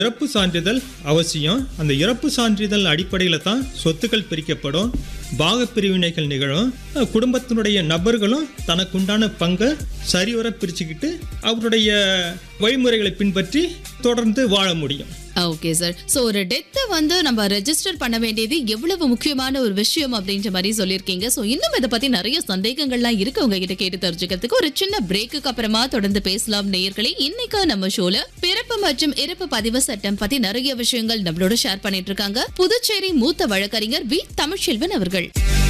இறப்பு சான்றிதழ் அவசியம் அந்த இறப்பு சான்றிதழ் அடிப்படையில் தான் சொத்துக்கள் பிரிக்கப்படும் பாகப் பிரிவினைகள் நிகழும் அஹ் குடும்பத்தினுடைய நபர்களும் தனக்குண்டான பங்கை சரிவர பிரிச்சுக்கிட்டு அவருடைய வழிமுறைகளை பின்பற்றி தொடர்ந்து வாழ முடியும் ஓகே சார் ஸோ ஒரு டெத்தை வந்து நம்ம ரெஜிஸ்டர் பண்ண வேண்டியது எவ்வளவு முக்கியமான ஒரு விஷயம் அப்படின்ற மாதிரி சொல்லியிருக்கீங்க ஸோ இன்னும் இதை பத்தி நிறைய சந்தேகங்கள்லாம் இருக்கு உங்ககிட்ட கேட்டு தெரிஞ்சுக்கிறதுக்கு ஒரு சின்ன பிரேக்குக்கு அப்புறமா தொடர்ந்து பேசலாம் நேயர்களே இன்னைக்கு நம்ம ஷோல பிறப்பு மற்றும் இறப்பு பதிவு சட்டம் பத்தி நிறைய விஷயங்கள் நம்மளோட ஷேர் பண்ணிட்டு இருக்காங்க புதுச்சேரி மூத்த வழக்கறிஞர் வி தமிழ்ச்செல்வன் அவர்கள்